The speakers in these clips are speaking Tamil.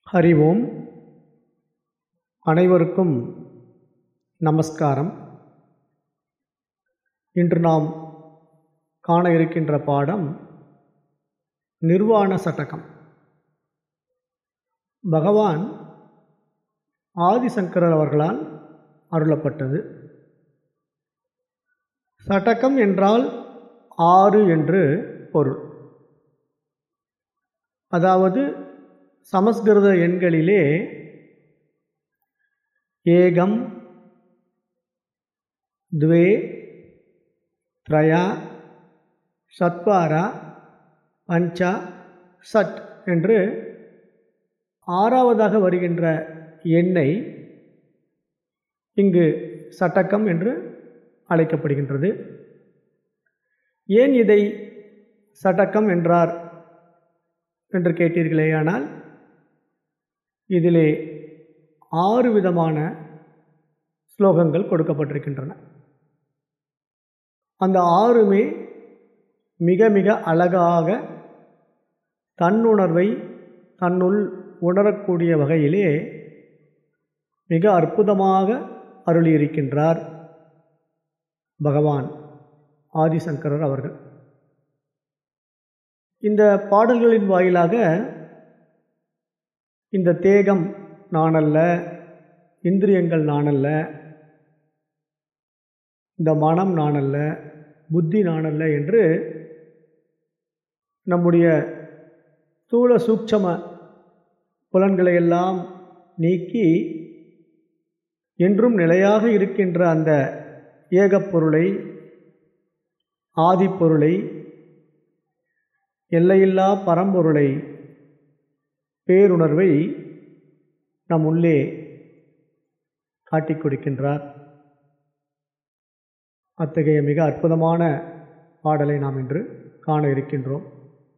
ஹரி ஓம் அனைவருக்கும் நமஸ்காரம் இன்று நாம் காண இருக்கின்ற பாடம் நிர்வாண சட்டகம் பகவான் ஆதிசங்கரர் அவர்களால் அருளப்பட்டது சட்டகம் என்றால் ஆறு என்று பொருள் அதாவது சமஸ்கிருத எண்களிலே ஏகம் துவே த்ரயா சத்வாரா பஞ்சா சட் என்று ஆறாவதாக வருகின்ற எண்ணை இங்கு சட்டக்கம் என்று அழைக்கப்படுகின்றது ஏன் இதை சட்டக்கம் என்றார் என்று கேட்டீர்களேயானால் இதிலே ஆறு விதமான ஸ்லோகங்கள் கொடுக்கப்பட்டிருக்கின்றன அந்த ஆறுமே மிக மிக அழகாக தன்னுணர்வை தன்னுள் உணரக்கூடிய வகையிலே மிக அற்புதமாக அருளியிருக்கின்றார் பகவான் ஆதிசங்கரர் அவர்கள் இந்த பாடல்களின் வாயிலாக இந்த தேகம் நானல்ல இந்திரியங்கள் நானல்ல இந்த மனம் நானல்ல புத்தி நானல்ல என்று நம்முடைய ஸ்தூல சூட்சம புலன்களை எல்லாம் நீக்கி என்றும் நிலையாக இருக்கின்ற அந்த ஏகப்பொருளை ஆதிப்பொருளை எல்லையில்லா பரம்பொருளை பேருணர்வை நம் உள்ளே காட்டிக் கொடுக்கின்றார் அத்தகைய மிக அற்புதமான பாடலை நாம் இன்று காண இருக்கின்றோம்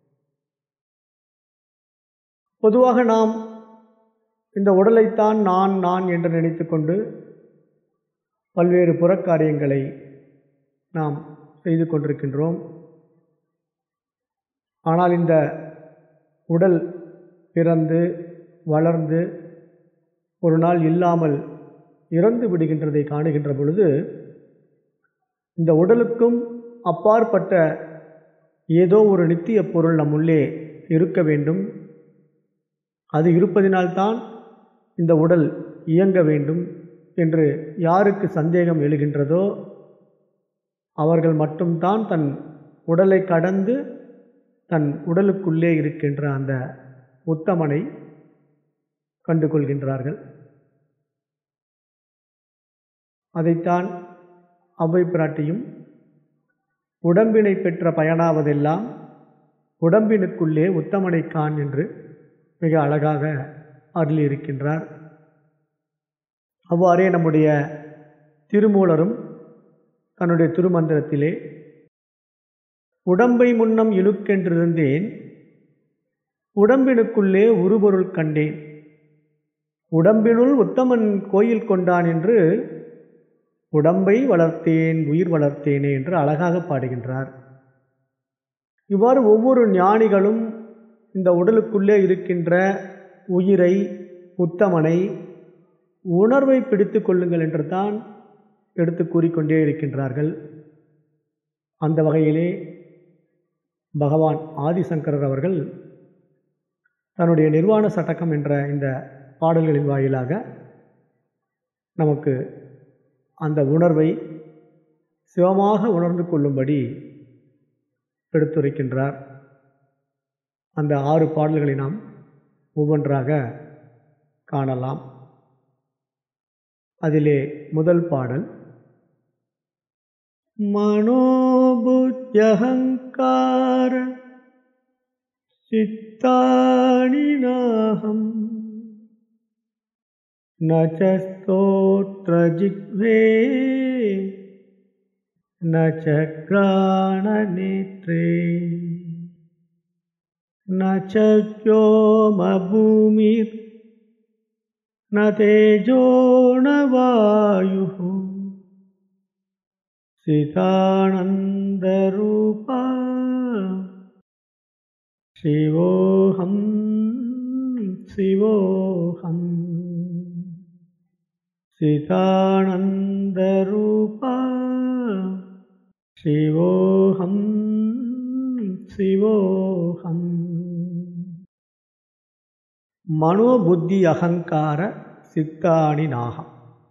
பொதுவாக நாம் இந்த உடலைத்தான் நான் நான் என்று நினைத்து கொண்டு பல்வேறு புறக்காரியங்களை நாம் செய்து கொண்டிருக்கின்றோம் ஆனால் இந்த உடல் பிறந்து வளர்ந்து ஒரு நாள் இல்லாமல் இறந்து விடுகின்றதை காணுகின்ற பொழுது இந்த உடலுக்கும் அப்பாற்பட்ட ஏதோ ஒரு நித்திய பொருள் நம் உள்ளே இருக்க வேண்டும் அது இருப்பதினால்தான் இந்த உடல் இயங்க வேண்டும் என்று யாருக்கு சந்தேகம் எழுகின்றதோ அவர்கள் மட்டும்தான் தன் உடலை கடந்து தன் உடலுக்குள்ளே இருக்கின்ற அந்த உத்தமனை கண்டு கொள்கின்றார்கள் அதைத்தான் அவ்வை பிராட்டியும் உடம்பினை பெற்ற பயனாவதெல்லாம் உடம்பினுக்குள்ளே உத்தமனை கான் என்று மிக அழகாக அருளியிருக்கின்றார் அவ்வாறே நம்முடைய திருமூலரும் தன்னுடைய திருமந்திரத்திலே உடம்பை முன்னம் இழுக்கென்றிருந்தேன் உடம்பினுக்குள்ளே உருபொருள் கண்டேன் உடம்பினுள் உத்தமன் கோயில் கொண்டான் என்று உடம்பை வளர்த்தேன் உயிர் வளர்த்தேனே என்று அழகாக பாடுகின்றார் இவ்வாறு ஒவ்வொரு ஞானிகளும் இந்த உடலுக்குள்ளே இருக்கின்ற உயிரை உத்தமனை உணர்வை பிடித்து கொள்ளுங்கள் என்று தான் எடுத்து கூறிக்கொண்டே இருக்கின்றார்கள் அந்த வகையிலே பகவான் ஆதிசங்கரர் அவர்கள் தன்னுடைய நிர்வாண சட்டகம் என்ற இந்த பாடல்களின் வாயிலாக நமக்கு அந்த உணர்வை சிவமாக உணர்ந்து கொள்ளும்படி எடுத்துரைக்கின்றார் அந்த ஆறு பாடல்களை நாம் ஒவ்வொன்றாக காணலாம் அதிலே முதல் பாடல் மனோபுத்தியகங்கார சித்தாணி நாகம் न च स्तोत्रजिह्वे न च घ्राणनेत्रे न च व्योमभूमिर् न तेजो न वायुः சிவோகம் சிதானந்தரூபா சிவோகம் சிவோகம் மனோபுத்தி அகங்கார சித்தாணி நாகம்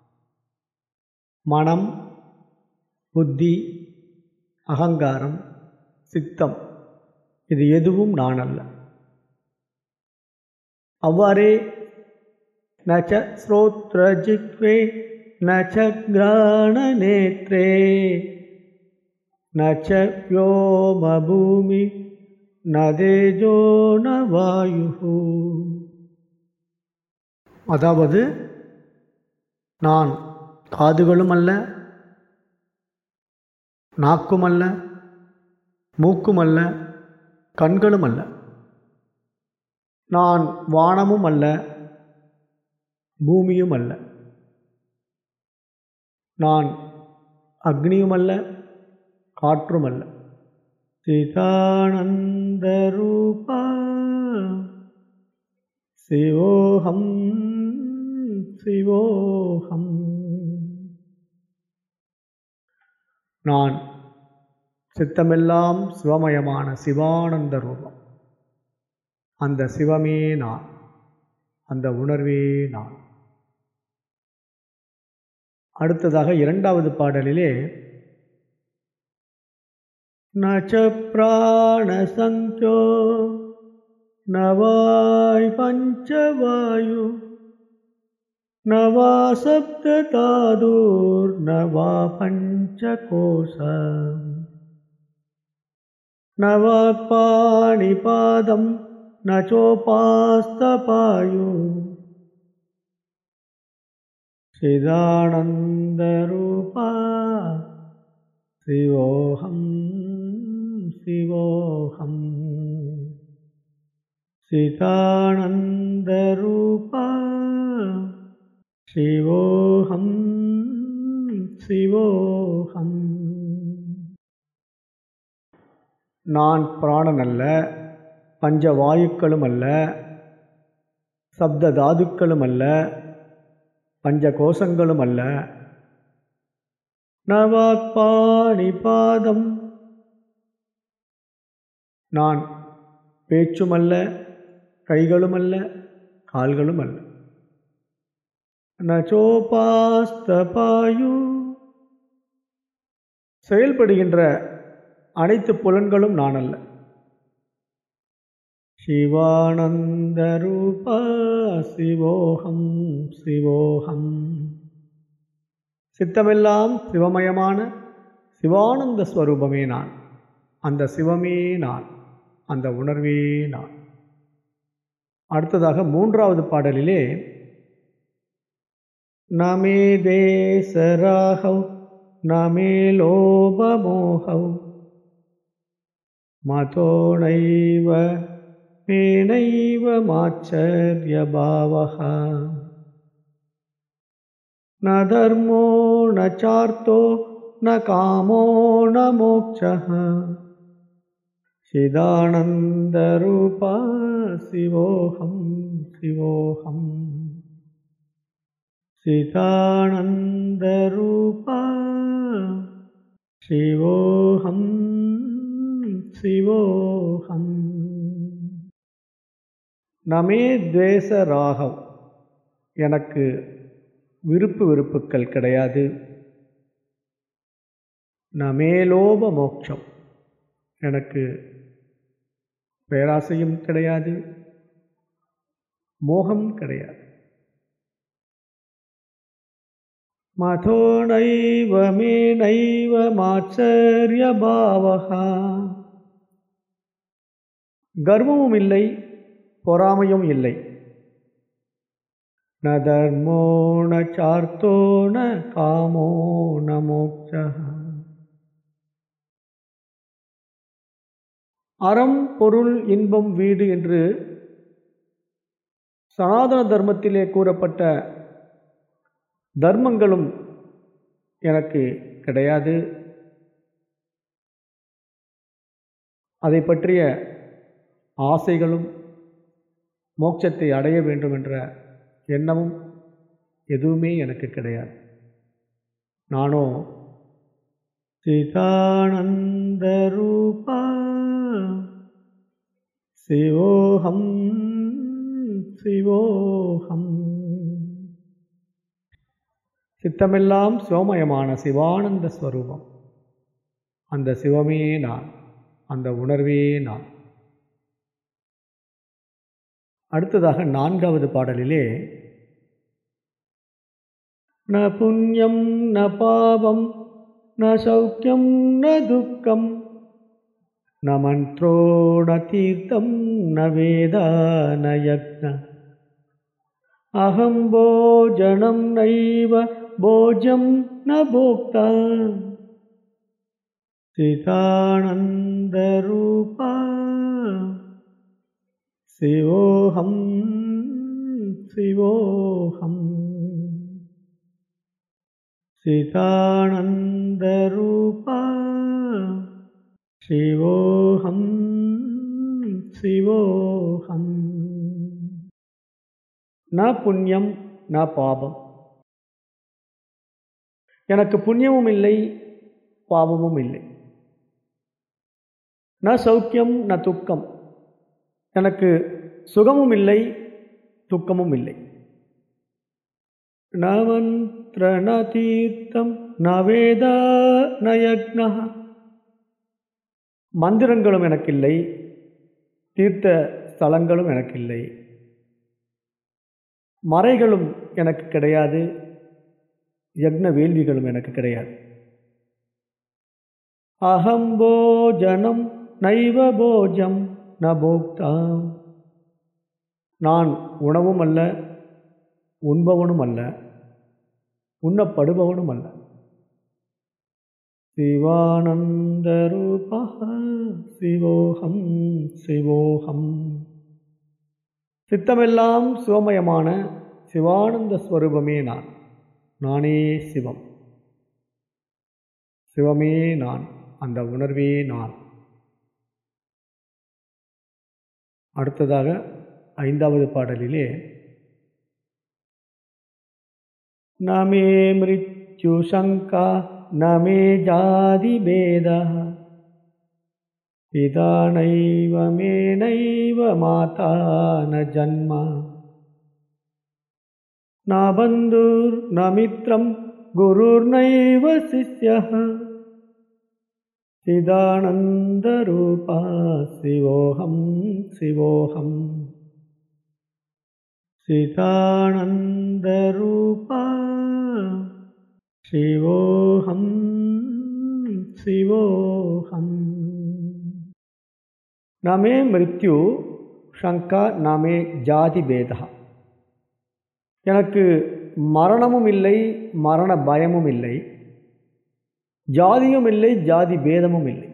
மனம் புத்தி அகங்காரம் சித்தம் இது எதுவும் நான் அல்ல அவ்வாறே நச்ச ஸ்ரோத்ரஜிக்வே நச்ச கிராணநேத்ரே நச்ச व्योमभूमि न தேஜோ ந வாயு அதாவது நான் காதுகளும் அல்ல நாக்கும் அல்ல மூக்கும் அல்ல கண்களும் அல்ல நான் வானமும் அல்ல பூமியும் அல்ல நான் அக்னியும் அல்ல காற்றும் அல்ல சிதானந்தரூபா சிவோகம் சிவோகம் நான் சித்தமெல்லாம் சிவமயமான சிவானந்த ரூபம் அந்த சிவமே நான் அந்த உணர்வே நான் அடுத்ததாக இரண்டாவது பாடலிலே நச்ச பிராணசங்கியோ நவாய் பஞ்சவாயு நவா சப்ததாதூர் நவா பஞ்சகோஷ நவாக்பாணிபாதம் நச்சோபாஸ்தபாயு சிதானந்தரூபா சிவோகம் சிவோகம் சிதானந்தரூபா சிவோகம் சிவோகம் நான் பிராணன் அல்ல பஞ்ச வாயுக்களும் அல்ல சப்த தாதுக்களும் அல்ல பஞ்ச கோஷங்களும் அல்ல நவாக்பாணி பாதம் நான் பேச்சுமல்ல கைகளுமல்ல கால்களும் அல்ல நச்சோபாஸ்தபாயு செயல்படுகின்ற அனைத்து புலன்களும் நான் அல்ல சிவானந்தரூபா சிவோகம் சிவோகம் சித்தமெல்லாம் சிவமயமான சிவானந்த ஸ்வரூபமே நான் அந்த சிவமே நான் அந்த உணர்வே நான் அடுத்ததாக மூன்றாவது பாடலிலே நமே தேசராகவ் நமே லோபமோகவ் மதோ நைவ மேனைவ மாச்சரியபாவः न धर्मो न चार्तो न कामो न मोक्षः चिदानन्दरूपा शिवोऽहं शिवोऽहम् चिदानन्दरूपा शिवोऽहं சிவோகம் நமே துவேச ராகம் எனக்கு விருப்பு வெறுப்புக்கள் கிடையாது நமேலோப மோட்சம் எனக்கு பேராசையும் கிடையாது மோகம் கிடையாது மதோ நைவ மே நைவ மாச்சரிய பாவகா கர்வமும் இல்லை பொறாமையும் இல்லை ந தர்மோ ந சார்த்தோ ந காமோ ந மோட்ச அறம் பொருள் இன்பம் வீடு என்று சனாதன தர்மத்திலே கூறப்பட்ட தர்மங்களும் எனக்கு கிடையாது அதை பற்றிய ஆசைகளும் மோட்சத்தை அடைய வேண்டும் என்ற எண்ணமும் எதுவுமே எனக்கு கிடையாது நானோ சிதானந்த ரூபா சிவோகம் சிவோகம் சித்தமெல்லாம் சிவமயமான சிவானந்த ஸ்வரூபம் அந்த சிவமே நான் அந்த உணர்வே நான் அடுத்ததாக நான்காவது பாடலிலே ந புண்ணியம் ந பாவம் ந சௌக்கியம் ந துக்கம் ந மந்த்ரோ ந தீர்த்தம் ந வேதா ந யக்ன அகம் போஜனம் நைவ போஜம் ந போக்தா சிதானந்தரூபா சிவோகம் சிவோகம் சிதானந்தரூபா சிவோகம் சிவோகம் ந புண்ணியம் ந பாபம் எனக்கு புண்ணியமும் இல்லை பாவமும் இல்லை ந சௌக்கியம் ந துக்கம் எனக்கு சுகமும் இல்லை துக்கமும் இல்லை ந மந்திர ந தீர்த்தம் ந வேதா ந யக்னா மந்திரங்களும் எனக்கில்லை தீர்த்த ஸ்தலங்களும் எனக்கில்லை மறைகளும் எனக்கு கிடையாது யக்ன வேள்விகளும் எனக்கு கிடையாது அகம் போஜனம் நைவ போஜம் ந போக்தா நான் உணவும் அல்ல உண்பவனும் அல்ல உண்ணப்படுபவனும் அல்ல சிவானந்த ரூபா சிவோகம் சிவோகம் சித்தமெல்லாம் சிவமயமான சிவானந்த ஸ்வரூபமே நான் நானே சிவம் சிவமே நான் அந்த உணர்வே நான் அடுத்ததாக ஐந்தாவது பாடலிலே நமே மிருத்யு சங்கா நமே ஜாதி பேதா பிதா நைவ மே நைவ மாதா ந ஜன்மா न बन्धुर्न मित्रं गुरुर्नैव शिष्यः चिदानन्दरूपा शिवोऽहं शिवोऽहं चिदानन्दरूपा शिवोऽहं शिवोऽहम् न मे मृत्यु शङ्का न मे जातिभेदः எனக்கு மரணமும் இல்லை மரண பயமும் இல்லை ஜாதியும் இல்லை ஜாதி பேதமும் இல்லை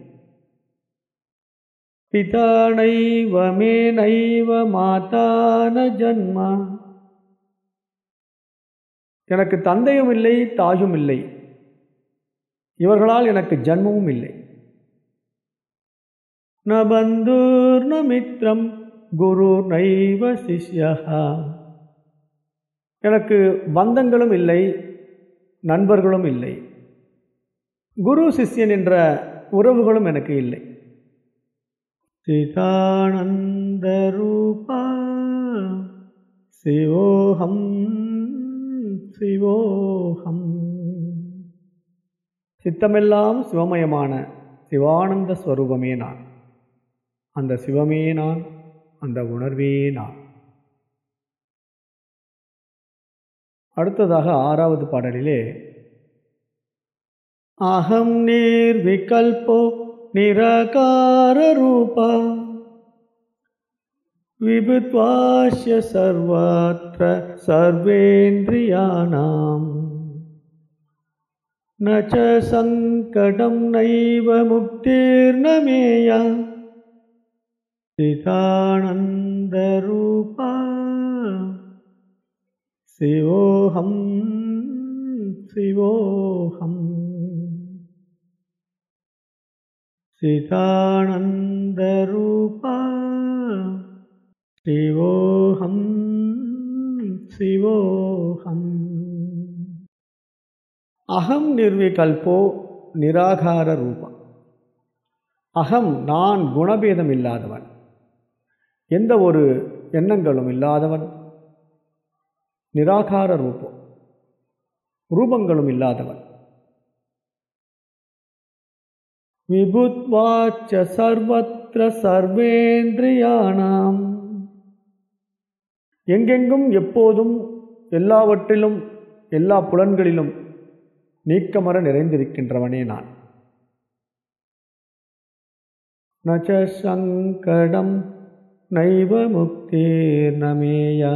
பிதா நைவ மே நைவ மாதான ஜன்மா எனக்கு தந்தையும் இல்லை தாயும் இல்லை இவர்களால் எனக்கு ஜன்மமும் இல்லை ந பந்தூர் ந மித்ரம் குரு நைவ சிஷ்யா எனக்கு பந்தங்களும் இல்லை நண்பர்களும் இல்லை குரு சிஷ்யன் என்ற உறவுகளும் எனக்கு இல்லை சிதானந்த ரூபா சிவோகம் சிவோகம் சித்தமெல்லாம் சிவமயமான சிவானந்த ஸ்வரூபமே நான் அந்த சிவமே நான் அந்த உணர்வே நான் அடுத்ததாக ஆறாவது பாடலிலே அகம் நீர் விகல்போ நிராகார ரூபா விபுத்வாஸ்ய சர்வத்திர சர்வேந்திரியானாம் न च सङ्कटं नैव मुक्तिर्न मेया चिदानन्दरूपा शिवोऽहं शिवोऽहम् चिदानन्दरूपा शिवोऽहं சிவோகம் அகம் நிர்விகல்போ நிராகார ரூபம் அகம் நான் குணபேதம் இல்லாதவன் எந்த ஒரு எண்ணங்களும் இல்லாதவன் நிராகார ரூபம் ரூபங்களும் இல்லாதவன் விபுத்வாச்ச சர்வத்திர சர்வேந்திரியானாம் எங்கெங்கும் எப்போதும் எல்லாவற்றிலும் எல்லா புலன்களிலும் நீக்கமர நிறைந்திருக்கின்றவனே நான் நச்ச சங்கடம் நைவ முக்தேர் நமேயா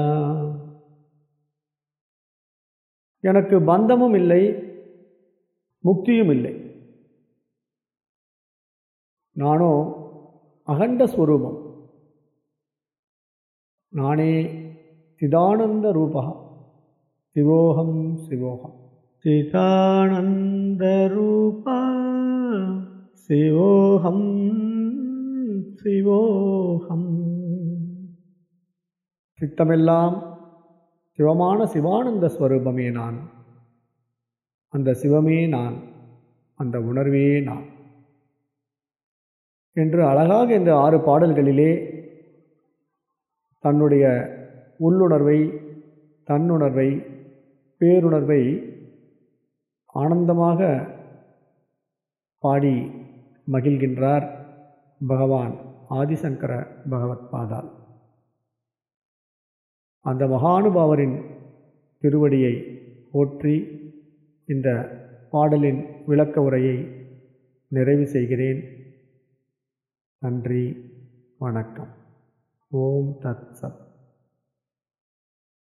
எனக்கு பந்தமும் இல்லை முக்தியும் இல்லை நானோ அகண்ட ஸ்வரூபம் நானே சிதானந்த ரூபா சிவோகம் சிவோகம் சிதானந்த ரூபா சிவோகம் சிவோகம் சித்தமெல்லாம் சிவமான சிவானந்த ஸ்வரூபமே நான் அந்த சிவமே நான் அந்த உணர்வே நான் என்று அழகாக இந்த ஆறு பாடல்களிலே தன்னுடைய உள்ளுணர்வை தன்னுணர்வை பேருணர்வை ஆனந்தமாக பாடி மகிழ்கின்றார் பகவான் ஆதிசங்கர பகவத் பாதால் அந்த மகானுபாவரின் திருவடியை போற்றி இந்த பாடலின் விளக்க உரையை நிறைவு செய்கிறேன் நன்றி வணக்கம் ஓம் தத் சத்